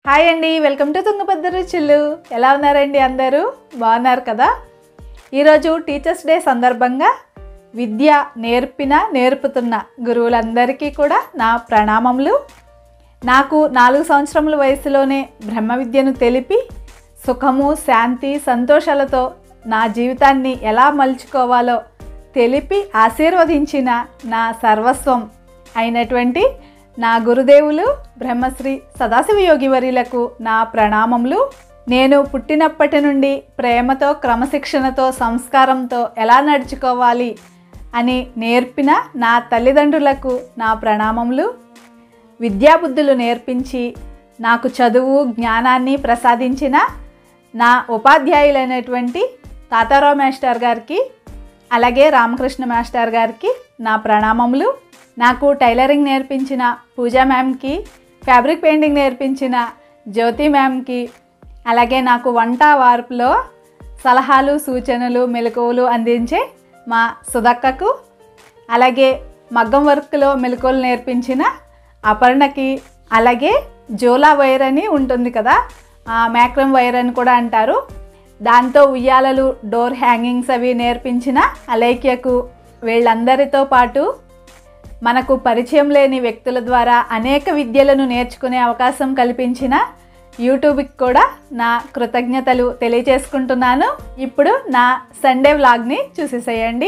hi అండి welcome to Tungabhadra రుచులు ఎలా ఉన్నారండి అందరూ బాగున్నారు కదా ఈరోజు టీచర్స్ డే సందర్భంగా విద్య నేర్పిన నేర్పుతున్న గురువులందరికీ కూడా నా ప్రణామములు నాకు నాలుగు సంవత్సరముల వయసులోనే బ్రహ్మ విద్యను తెలిపి సుఖము శాంతి సంతోషాలతో నా జీవితాన్ని ఎలా మలుచుకోవాలో తెలిపి ఆశీర్వదించిన నా సర్వస్వం అయినటువంటి నా గురుదేవులు బ్రహ్మశ్రీ సదాశివ యోగి వర్యులకు నా ప్రణామములు నేను పుట్టినప్పటి నుండి ప్రేమతో క్రమశిక్షణతో సంస్కారంతో ఎలా నడుచుకోవాలి అని నేర్పిన నా తల్లిదండ్రులకు నా ప్రణామములు విద్యాబుద్ధులు నేర్పించి నాకు చదువు జ్ఞానాన్ని ప్రసాదించిన నా ఉపాధ్యాయులైనటువంటి తాతారావు మాస్టర్ గారికి అలాగే రామకృష్ణ మాస్టర్ గారికి నా ప్రణామములు నాకు టైలరింగ్ నేర్పించిన పూజా మ్యామ్కి ఫ్యాబ్రిక్ పెయింటింగ్ నేర్పించిన జ్యోతి మ్యామ్కి అలాగే నాకు వంట వార్పులో సలహాలు సూచనలు మెలకువలు అందించే మా సుధక్కకు అలాగే మగ్గం వర్క్లో మెలకువలు నేర్పించిన అపర్ణకి అలాగే జోలా వైర్ అని ఉంటుంది కదా ఆ మ్యాక్రమ్ వైర్ అని కూడా అంటారు దాంతో ఉయ్యాలలు డోర్ హ్యాంగింగ్స్ అవి నేర్పించిన అలేఖ్యకు వీళ్ళందరితో పాటు మనకు పరిచయం లేని వ్యక్తుల ద్వారా అనేక విద్యలను నేర్చుకునే అవకాశం కల్పించిన యూట్యూబ్కి కూడా నా కృతజ్ఞతలు తెలియజేసుకుంటున్నాను ఇప్పుడు నా సండే వ్లాగ్ని చూసేసేయండి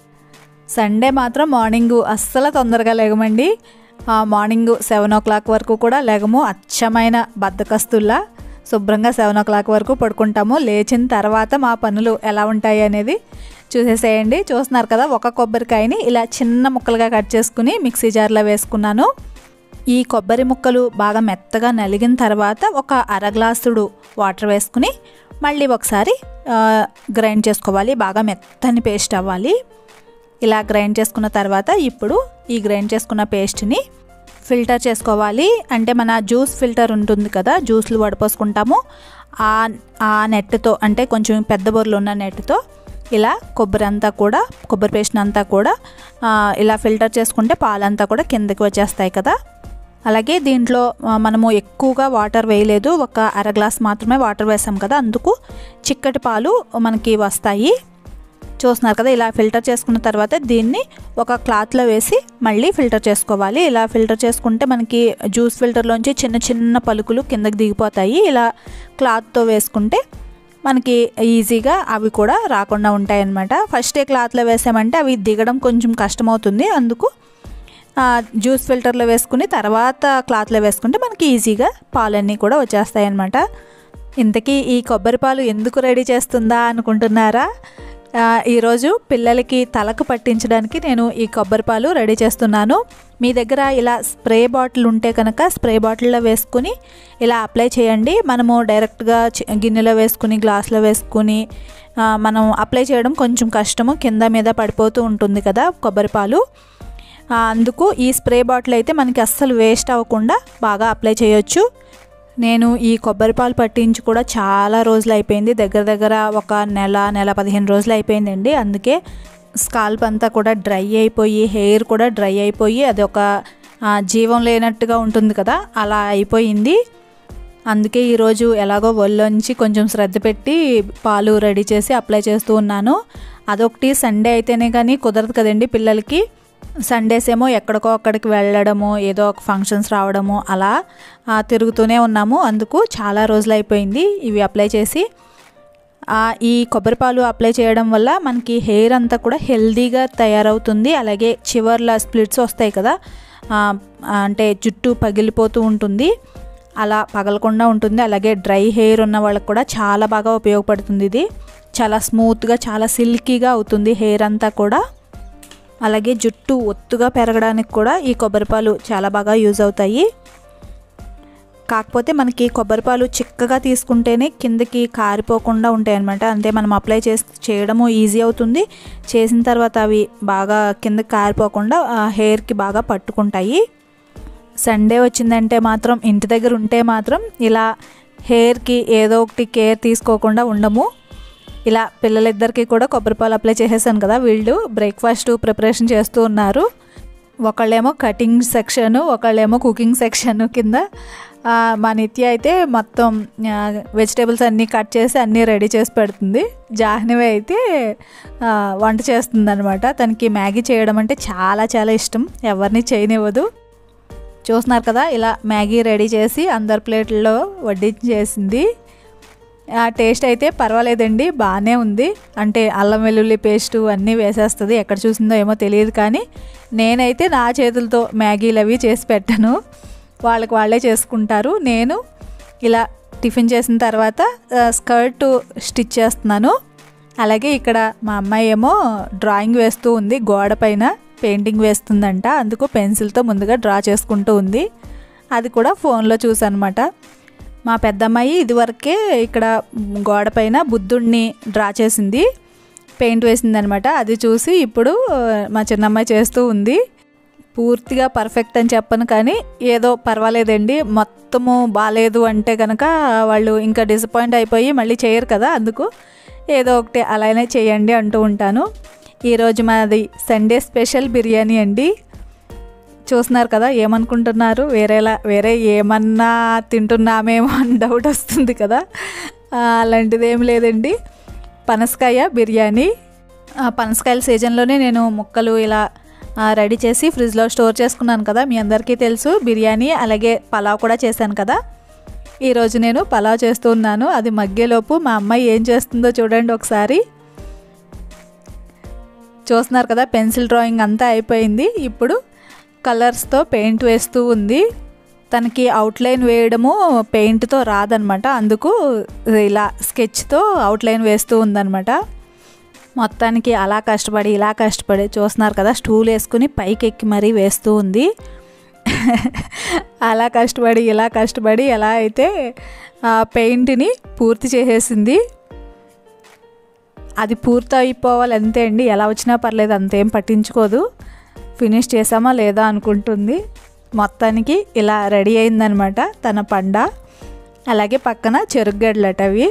సండే మాత్రం మార్నింగ్ అస్సలు తొందరగా లేగమండి ఆ మార్నింగ్ సెవెన్ ఓ క్లాక్ వరకు కూడా లేగము అచ్చమైన బద్దకస్తుల్లా శుభ్రంగా సెవెన్ ఓ క్లాక్ వరకు పడుకుంటాము లేచిన తర్వాత మా పనులు ఎలా ఉంటాయి అనేది చూసేసేయండి చూస్తున్నారు కదా ఒక కొబ్బరికాయని ఇలా చిన్న ముక్కలుగా కట్ చేసుకుని మిక్సీ జార్లో వేసుకున్నాను ఈ కొబ్బరి ముక్కలు బాగా మెత్తగా నలిగిన తర్వాత ఒక అర గ్లాసుడు వాటర్ వేసుకుని మళ్ళీ ఒకసారి ఆ, గ్రైండ్ చేసుకోవాలి బాగా మెత్తని పేస్ట్ అవ్వాలి ఇలా గ్రైండ్ చేసుకున్న తర్వాత ఇప్పుడు ఈ గ్రైండ్ చేసుకున్న పేస్ట్ని ఫిల్టర్ చేసుకోవాలి అంటే మన జ్యూస్ ఫిల్టర్ ఉంటుంది కదా జ్యూస్లు వడపోసుకుంటాము ఆ ఆ నెట్తో అంటే కొంచెం పెద్ద బొర్రలు ఉన్న నెట్తో ఇలా కొబ్బరి అంతా కూడా కొబ్బరి పేస్ట్ అంతా కూడా ఆ, ఇలా ఫిల్టర్ చేసుకుంటే పాలంతా కూడా కిందకి వచ్చేస్తాయి కదా అలాగే దీంట్లో ఆ, మనము ఎక్కువగా వాటర్ వేయలేదు ఒక అర గ్లాస్ మాత్రమే వాటర్ వేసాం కదా అందుకు చిక్కటి పాలు మనకి వస్తాయి చూస్తున్నారు కదా ఇలా ఫిల్టర్ చేసుకున్న తర్వాత దీన్ని ఒక క్లాత్లో వేసి మళ్ళీ ఫిల్టర్ చేసుకోవాలి ఇలా ఫిల్టర్ చేసుకుంటే మనకి జ్యూస్ ఫిల్టర్లోంచి చిన్న చిన్న పలుకులు కిందకి దిగిపోతాయి ఇలా క్లాత్తో వేసుకుంటే మనకి ఈజీగా అవి కూడా రాకుండా ఉంటాయి అన్నమాట ఫస్ట్ ఏ క్లాత్లో వేసామంటే అవి దిగడం కొంచెం కష్టమవుతుంది అందుకు ఆ, జ్యూస్ ఫిల్టర్లో వేసుకుని తర్వాత క్లాత్లో వేసుకుంటే మనకి ఈజీగా పాలన్నీ కూడా వచ్చేస్తాయి అన్నమాట ఇంతకీ ఈ కొబ్బరి పాలు ఎందుకు రెడీ చేస్తుందా అనుకుంటున్నారా ఆ, ఈరోజు పిల్లలకి తలకు పట్టించడానికి నేను ఈ కొబ్బరి పాలు రెడీ చేస్తున్నాను మీ దగ్గర ఇలా స్ప్రే బాటిల్ ఉంటే కనుక స్ప్రే బాటిల్లో వేసుకుని ఇలా అప్లై చేయండి మనము డైరెక్ట్గా చి- గిన్నెలో వేసుకుని గ్లాస్లో వేసుకుని ఆ, మనం అప్లై చేయడం కొంచెం కష్టము కింద మీద పడిపోతూ ఉంటుంది కదా కొబ్బరి పాలు ఆ, అందుకు ఈ స్ప్రే బాటిల్ అయితే మనకి అస్సలు వేస్ట్ అవ్వకుండా బాగా అప్లై చేయొచ్చు నేను ఈ కొబ్బరి పాలు పట్టించి కూడా చాలా రోజులు అయిపోయింది దగ్గర దగ్గర ఒక నెల నెల పదిహేను రోజులు అయిపోయిందండి అందుకే స్కాల్ప్ అంతా కూడా డ్రై అయిపోయి హెయిర్ కూడా డ్రై అయిపోయి అది ఒక ఆ, జీవం లేనట్టుగా ఉంటుంది కదా అలా అయిపోయింది అందుకే ఈరోజు ఎలాగో ఒళ్ళొంచి కొంచెం శ్రద్ధ పెట్టి పాలు రెడీ చేసి అప్లై చేస్తూ ఉన్నాను అదొకటి సండే అయితేనే కానీ కుదరదు కదండి పిల్లలకి సండేస్ ఏమో ఎక్కడికో అక్కడికి వెళ్ళడము ఏదో ఒక ఫంక్షన్స్ రావడము అలా ఆ, తిరుగుతూనే ఉన్నాము అందుకు చాలా రోజులు అయిపోయింది ఇవి అప్లై చేసి ఆ, ఈ కొబ్బరి పాలు అప్లై చేయడం వల్ల మనకి హెయిర్ అంతా కూడా హెల్దీగా తయారవుతుంది అలాగే చివర్ల స్ప్లిట్స్ వస్తాయి కదా ఆ, అంటే జుట్టు పగిలిపోతూ ఉంటుంది అలా పగలకుండా ఉంటుంది అలాగే డ్రై హెయిర్ ఉన్న వాళ్ళకి కూడా చాలా బాగా ఉపయోగపడుతుంది ఇది చాలా స్మూత్గా చాలా సిల్కీగా అవుతుంది హెయిర్ అంతా కూడా అలాగే జుట్టు ఒత్తుగా పెరగడానికి కూడా ఈ కొబ్బరిపాలు చాలా బాగా యూజ్ అవుతాయి కాకపోతే మనకి కొబ్బరిపాలు చిక్కగా తీసుకుంటేనే కిందకి కారిపోకుండా ఉంటాయి అనమాట అంటే మనం అప్లై చేసి చేయడము ఈజీ అవుతుంది చేసిన తర్వాత అవి బాగా కిందకి కారిపోకుండా ఆ, హెయిర్కి బాగా పట్టుకుంటాయి సండే వచ్చిందంటే మాత్రం ఇంటి దగ్గర ఉంటే మాత్రం ఇలా హెయిర్కి ఏదో ఒకటి కేర్ తీసుకోకుండా ఉండము ఇలా పిల్లలిద్దరికి కూడా కొబ్బరిపాలు అప్లై చేసేసాను కదా వీళ్ళు బ్రేక్ఫాస్ట్ ప్రిపరేషన్ చేస్తూ ఉన్నారు ఒకళ్ళేమో కటింగ్ సెక్షన్ ఒకళ్ళేమో కుకింగ్ సెక్షన్ కింద ఆ, మా నిత్య అయితే మొత్తం వెజిటేబుల్స్ అన్నీ కట్ చేసి అన్నీ రెడీ చేసి పెడుతుంది జాహ్నవి అయితే ఆ, వంట చేస్తుంది అనమాట తనకి మ్యాగీ చేయడం అంటే చాలా చాలా ఇష్టం ఎవరిని చేయనివ్వదు చూస్తున్నారు కదా ఇలా మ్యాగీ రెడీ చేసి అందరి ప్లేట్లలో వడ్డించేసింది ఆ టేస్ట్ అయితే పర్వాలేదండి బాగానే ఉంది అంటే అల్లం వెల్లుల్లి పేస్టు అన్నీ వేసేస్తుంది ఎక్కడ చూసిందో ఏమో తెలియదు కానీ నేనైతే నా చేతులతో మ్యాగీలు అవి చేసి పెట్టను వాళ్ళకి వాళ్ళే చేసుకుంటారు నేను ఇలా టిఫిన్ చేసిన తర్వాత ఆ, స్కర్ట్ స్టిచ్ చేస్తున్నాను అలాగే ఇక్కడ మా అమ్మాయి ఏమో డ్రాయింగ్ వేస్తూ ఉంది గోడ పైన పెయింటింగ్ వేస్తుందంట అందుకు పెన్సిల్తో ముందుగా డ్రా చేసుకుంటూ ఉంది అది కూడా ఫోన్లో చూసానమాట మా పెద్దమ్మాయి ఇదివరకే ఇక్కడ గోడ పైన బుద్ధుడిని డ్రా చేసింది పెయింట్ వేసిందనమాట అది చూసి ఇప్పుడు ఆ, మా చిన్నమ్మాయి చేస్తూ ఉంది పూర్తిగా పర్ఫెక్ట్ అని చెప్పను కానీ ఏదో పర్వాలేదండి మొత్తము బాగాలేదు అంటే కనుక వాళ్ళు ఇంకా డిసప్పాయింట్ అయిపోయి మళ్ళీ చేయరు కదా అందుకు ఏదో ఒకటి అలానే చేయండి అంటూ ఉంటాను ఈరోజు మాది సండే స్పెషల్ బిర్యానీ అండి చూస్తున్నారు కదా ఏమనుకుంటున్నారు వేరేలా వేరే ఏమన్నా తింటున్నామేమో అని డౌట్ వస్తుంది కదా ఆ, అలాంటిది ఏం లేదండి పనసకాయ బిర్యానీ ఆ, పనసకాయల సీజన్లోనే నేను ముక్కలు ఇలా ఆ, రెడీ చేసి ఫ్రిడ్జ్లో స్టోర్ చేసుకున్నాను కదా మీ అందరికీ తెలుసు బిర్యానీ అలాగే పలావ్ కూడా చేశాను కదా ఈరోజు నేను పలావ్ చేస్తూ ఉన్నాను అది మగ్గేలోపు మా అమ్మాయి ఏం చేస్తుందో చూడండి ఒకసారి చూస్తున్నారు కదా పెన్సిల్ డ్రాయింగ్ అంతా అయిపోయింది ఇప్పుడు కలర్స్తో పెయింట్ వేస్తూ ఉంది తనకి అవుట్లైన్ వేయడము పెయింట్తో రాదనమాట అందుకు ఇలా స్కెచ్తో అవుట్లైన్ వేస్తూ ఉందన్నమాట మొత్తానికి అలా కష్టపడి ఇలా కష్టపడి చూస్తున్నారు కదా స్టూల్ వేసుకుని పైకి ఎక్కి మరీ వేస్తూ ఉంది అలా కష్టపడి ఇలా కష్టపడి ఎలా అయితే ఆ పెయింట్ని పూర్తి చేసేసింది అది పూర్తి అయిపోవాలి అంతే అండి ఎలా వచ్చినా పర్లేదు అంతేం పట్టించుకోదు ఫినిష్ చేసామా లేదా అనుకుంటుంది మొత్తానికి ఇలా రెడీ అయిందనమాట తన పండ అలాగే పక్కన చెరుగ్గడ్లట అవి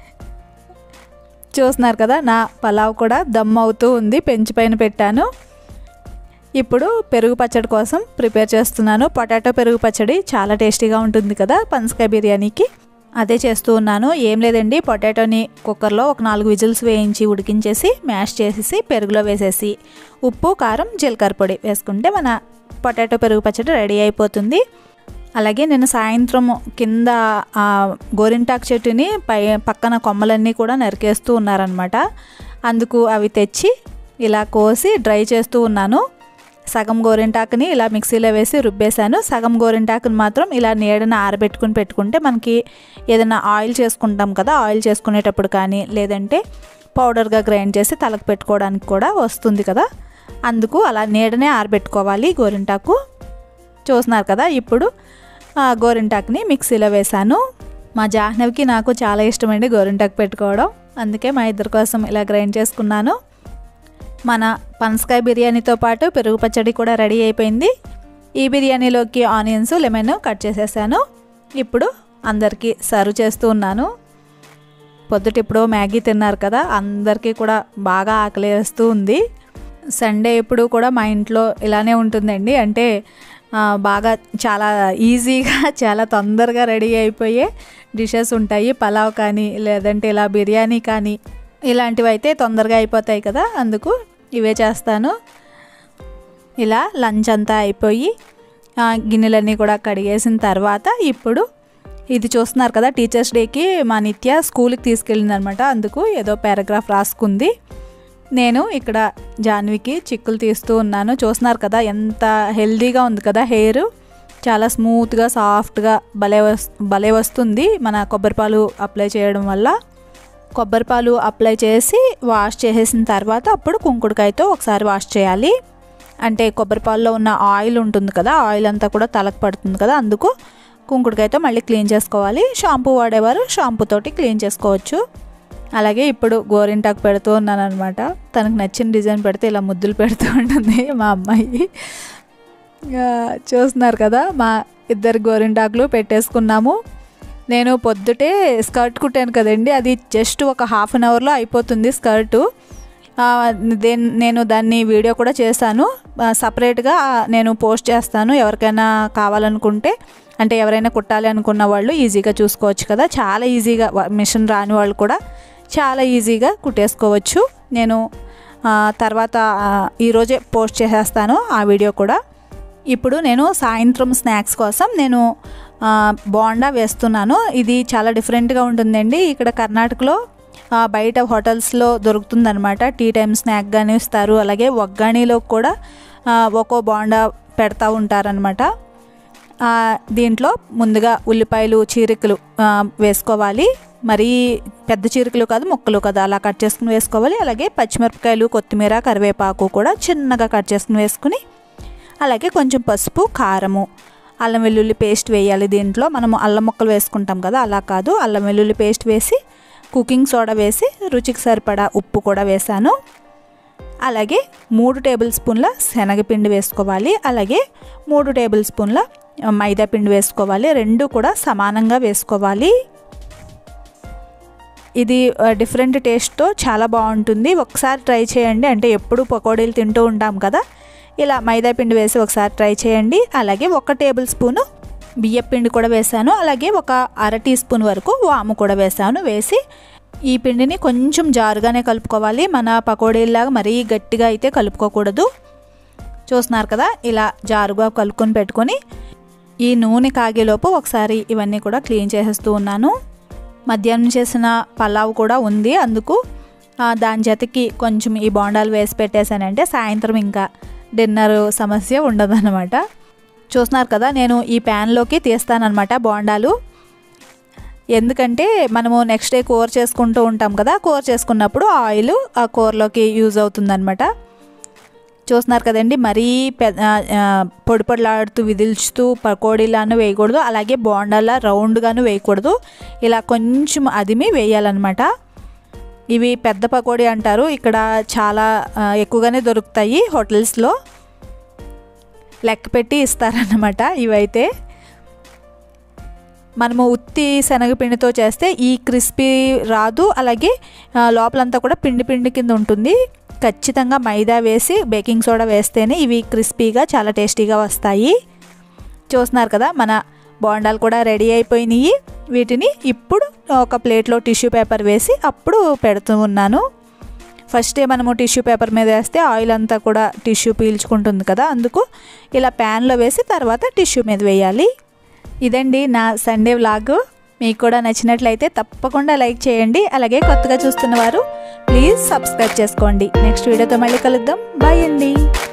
చూస్తున్నారు కదా నా పలావ్ కూడా దమ్ అవుతూ ఉంది పెంచి పైన పెట్టాను ఇప్పుడు పెరుగు పచ్చడి కోసం ప్రిపేర్ చేస్తున్నాను పొటాటో పెరుగు పచ్చడి చాలా టేస్టీగా ఉంటుంది కదా పనసకాయ బిర్యానీకి అదే చేస్తూ ఉన్నాను ఏం లేదండి పొటాటోని కుక్కర్లో ఒక నాలుగు విజిల్స్ వేయించి ఉడికించేసి మ్యాష్ చేసేసి పెరుగులో వేసేసి ఉప్పు కారం జీలకర్ర పొడి వేసుకుంటే మన పొటాటో పెరుగు పచ్చడి రెడీ అయిపోతుంది అలాగే నేను సాయంత్రం కింద ఆ గోరింటాకు చెట్టుని పై పక్కన కొమ్మలన్నీ కూడా నరికేస్తూ ఉన్నారనమాట అందుకు అవి తెచ్చి ఇలా కోసి డ్రై చేస్తూ ఉన్నాను సగం గోరింటాకుని ఇలా మిక్సీలో వేసి రుబ్బేశాను సగం గోరింటాకుని మాత్రం ఇలా నీడన ఆరబెట్టుకుని పెట్టుకుంటే మనకి ఏదైనా ఆయిల్ చేసుకుంటాం కదా ఆయిల్ చేసుకునేటప్పుడు కానీ లేదంటే పౌడర్గా గ్రైండ్ చేసి తలకు పెట్టుకోవడానికి కూడా వస్తుంది కదా అందుకు అలా నీడనే ఆరబెట్టుకోవాలి గోరింటాకు చూస్తున్నారు కదా ఇప్పుడు ఆ గోరింటాకుని మిక్సీలో వేశాను మా జాహ్నవికి నాకు చాలా ఇష్టమండి గోరింటాకు పెట్టుకోవడం అందుకే మా ఇద్దరి కోసం ఇలా గ్రైండ్ చేసుకున్నాను మన పనసకాయ బిర్యానీతో పాటు పెరుగు పచ్చడి కూడా రెడీ అయిపోయింది ఈ బిర్యానీలోకి ఆనియన్స్ లెమన్ కట్ చేసేసాను ఇప్పుడు అందరికీ సర్వ్ చేస్తూ ఉన్నాను పొద్దుట ఇప్పుడు మ్యాగీ తిన్నారు కదా అందరికీ కూడా బాగా ఆకలి వేస్తూ ఉంది సండే ఎప్పుడు కూడా మా ఇంట్లో ఇలానే ఉంటుందండి అంటే ఆ, బాగా చాలా ఈజీగా చాలా తొందరగా రెడీ అయిపోయే డిషెస్ ఉంటాయి పలావ్ కానీ లేదంటే ఇలా బిర్యానీ కానీ ఇలాంటివి అయితే తొందరగా అయిపోతాయి కదా అందుకు ఇవే చేస్తాను ఇలా లంచ్ అంతా అయిపోయి ఆ, గిన్నెలన్నీ కూడా కడిగేసిన తర్వాత ఇప్పుడు ఇది చూస్తున్నారు కదా టీచర్స్ డేకి మా నిత్య స్కూల్కి తీసుకెళ్ళింది అనమాట అందుకు ఏదో పారాగ్రాఫ్ రాసుకుంది నేను ఇక్కడ జాన్వికి చిక్కులు తీస్తూ ఉన్నాను చూస్తున్నారు కదా ఎంత హెల్దీగా ఉంది కదా హెయిర్ చాలా స్మూత్గా సాఫ్ట్గా భలే వస్ భలే వస్తుంది మన కొబ్బరిపాలు అప్లై చేయడం వల్ల కొబ్బరిపాలు అప్లై చేసి వాష్ చేసేసిన తర్వాత అప్పుడు కుంకుడుకాయతో ఒకసారి వాష్ చేయాలి అంటే కొబ్బరిపాలలో ఉన్న ఆయిల్ ఉంటుంది కదా ఆయిల్ అంతా కూడా తలకు పడుతుంది కదా అందుకు కుంకుడుకాయతో మళ్ళీ క్లీన్ చేసుకోవాలి షాంపూ వాడేవారు షాంపూతోటి క్లీన్ చేసుకోవచ్చు అలాగే ఇప్పుడు గోరింటాకు పెడుతూ ఉన్నాను అనమాట తనకు నచ్చిన డిజైన్ పెడితే ఇలా ముద్దులు పెడుతూ ఉంటుంది మా అమ్మాయి ఆ, చూస్తున్నారు కదా మా ఇద్దరు గోరింటాకులు పెట్టేసుకున్నాము నేను పొద్దుటే స్కర్ట్ కుట్టాను కదండి అది జస్ట్ ఒక హాఫ్ అన్ అవర్లో అయిపోతుంది స్కర్టు ఆ, దేన్- నేను దాన్ని వీడియో కూడా చేశాను ఆ, సపరేట్గా నేను పోస్ట్ చేస్తాను ఎవరికైనా కావాలనుకుంటే అంటే ఎవరైనా కుట్టాలి అనుకున్న వాళ్ళు ఈజీగా చూసుకోవచ్చు కదా చాలా ఈజీగా వ- మిషన్ రాని వాళ్ళు కూడా చాలా ఈజీగా కుట్టేసుకోవచ్చు నేను ఆ, తర్వాత ఆ, ఈరోజే పోస్ట్ చేసేస్తాను ఆ వీడియో కూడా ఇప్పుడు నేను సాయంత్రం స్నాక్స్ కోసం నేను ఆ, బోండా వేస్తున్నాను ఇది చాలా డిఫరెంట్గా ఉంటుందండి ఇక్కడ కర్ణాటకలో ఆ, బయట హోటల్స్లో దొరుకుతుందనమాట టీ టైమ్ స్నాక్ కానీ ఇస్తారు అలాగే ఒగ్గాణిలో కూడా ఆ, ఒక్కో బోండా పెడతా ఉంటారనమాట ఆ, దీంట్లో ముందుగా ఉల్లిపాయలు చీరికలు ఆ, వేసుకోవాలి మరీ పెద్ద చీరికలు కాదు ముక్కలు కాదు అలా కట్ చేసుకుని వేసుకోవాలి అలాగే పచ్చిమిరపకాయలు కొత్తిమీర కరివేపాకు కూడా చిన్నగా కట్ చేసుకుని వేసుకుని అలాగే కొంచెం పసుపు కారము అల్లం వెల్లుల్లి పేస్ట్ వేయాలి దీంట్లో మనము అల్లం ముక్కలు వేసుకుంటాం కదా అలా కాదు అల్లం వెల్లుల్లి పేస్ట్ వేసి కుకింగ్ సోడా వేసి రుచికి సరిపడా ఉప్పు కూడా వేసాను అలాగే మూడు టేబుల్ స్పూన్ల శనగపిండి వేసుకోవాలి అలాగే మూడు టేబుల్ స్పూన్ల మైదా పిండి వేసుకోవాలి రెండు కూడా సమానంగా వేసుకోవాలి ఇది ఆ, డిఫరెంట్ టేస్ట్తో చాలా బాగుంటుంది ఒకసారి ట్రై చేయండి అంటే ఎప్పుడు పకోడీలు తింటూ ఉంటాం కదా ఇలా మైదా పిండి వేసి ఒకసారి ట్రై చేయండి అలాగే ఒక టేబుల్ స్పూను బియ్యం పిండి కూడా వేసాను అలాగే ఒక అర టీ స్పూన్ వరకు వాము కూడా వేసాను వేసి ఈ పిండిని కొంచెం జారుగానే కలుపుకోవాలి మన పకోడీలాగా మరీ గట్టిగా అయితే కలుపుకోకూడదు చూస్తున్నారు కదా ఇలా జారుగా కలుపుకొని పెట్టుకొని ఈ నూనె కాగేలోపు ఒకసారి ఇవన్నీ కూడా క్లీన్ చేసేస్తూ ఉన్నాను మధ్యాహ్నం చేసిన పలావ్ కూడా ఉంది అందుకు ఆ, దాని జతకి కొంచెం ఈ బోండాలు వేసి పెట్టేశానంటే సాయంత్రం ఇంకా డిన్నర్ సమస్య ఉండదన్నమాట చూస్తున్నారు కదా నేను ఈ ప్యాన్లోకి తీస్తానన్నమాట బోండాలు ఎందుకంటే మనము నెక్స్ట్ డే కూర చేసుకుంటూ ఉంటాం కదా కూర చేసుకున్నప్పుడు ఆయిల్ ఆ కూరలోకి యూజ్ అవుతుందన్నమాట చూస్తున్నారు కదండి మరీ పెద్ద పొడి పొడిలాడుతూ విదిల్చుతూ పకోడీలాను వేయకూడదు అలాగే బోండాలా రౌండ్గాను వేయకూడదు ఇలా కొంచెం అదిమి వేయాలన్నమాట ఇవి పెద్ద పకోడీ అంటారు ఇక్కడ చాలా ఆ, ఎక్కువగానే దొరుకుతాయి హోటల్స్లో లెక్క పెట్టి ఇస్తారన్నమాట ఇవైతే మనము ఉత్తి శనగపిండితో చేస్తే ఈ క్రిస్పీ రాదు అలాగే ఆ, లోపలంతా కూడా పిండి పిండి కింద ఉంటుంది ఖచ్చితంగా మైదా వేసి బేకింగ్ సోడా వేస్తేనే ఇవి క్రిస్పీగా చాలా టేస్టీగా వస్తాయి చూస్తున్నారు కదా మన బోండాలు కూడా రెడీ అయిపోయినాయి వీటిని ఇప్పుడు ఒక ప్లేట్లో టిష్యూ పేపర్ వేసి అప్పుడు పెడుతూ ఉన్నాను ఫస్టే మనము టిష్యూ పేపర్ మీద వేస్తే ఆయిల్ అంతా కూడా టిష్యూ పీల్చుకుంటుంది కదా అందుకు ఇలా ప్యాన్లో వేసి తర్వాత టిష్యూ మీద వేయాలి ఇదండి నా సండే వ్లాగ్ మీకు కూడా నచ్చినట్లయితే తప్పకుండా లైక్ చేయండి అలాగే కొత్తగా చూస్తున్న వారు ప్లీజ్ సబ్స్క్రైబ్ చేసుకోండి నెక్స్ట్ వీడియోతో మళ్ళీ కలుద్దాం బాయ్ అండి